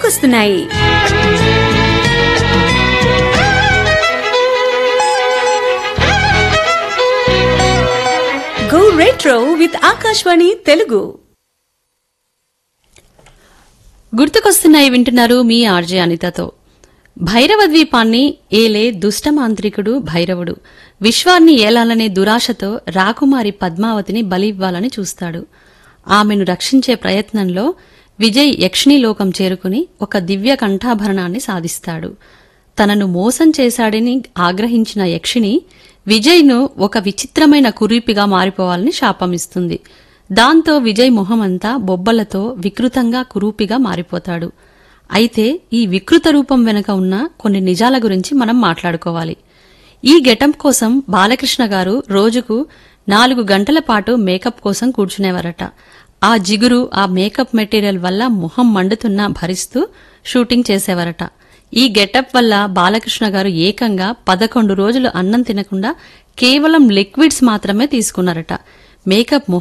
గుర్తుకొస్తున్నాయి go retro with Akashvani Telugu గుర్తుకొస్తున్నాయి వింటున్నారు మీ ఆర్జే అనితతో భైరవ ద్వీపాన్ని ఏలే దుష్ట మాంత్రికుడు భైరవుడు విశ్వాన్ని ఏలాలనే దురాశతో రాకుమారి పద్మావతిని బలి ఇవ్వాలని చూస్తాడు ఆమెను రక్షించే ప్రయత్నంలో విజయ్ యక్షిణీలోకం చేరుకుని ఒక దివ్య కంఠాభరణాన్ని సాధిస్తాడు తనను మోసం చేశాడని ఆగ్రహించిన యక్షిణి విజయ్ను ఒక విచిత్రమైన కురీపిగా మారిపోవాలని శాపమిస్తుంది దాంతో విజయ్ మొహమంతా బొబ్బలతో వికృతంగా కురూపిగా మారిపోతాడు అయితే ఈ వికృత రూపం వెనుక ఉన్న కొన్ని నిజాల గురించి మనం మాట్లాడుకోవాలి ఈ గెటప్ కోసం బాలకృష్ణ గారు రోజుకు నాలుగు గంటల పాటు మేకప్ కోసం కూర్చునేవారట ఆ జిగురు ఆ మేకప్ మెటీరియల్ వల్ల మొహం మండుతున్నా భరిస్తూ షూటింగ్ చేసేవారట ఈ గెటప్ వల్ల బాలకృష్ణ గారు ఏకంగా పదకొండు రోజులు అన్నం తినకుండా కేవలం లిక్విడ్స్ మాత్రమే తీసుకున్నారట మేకప్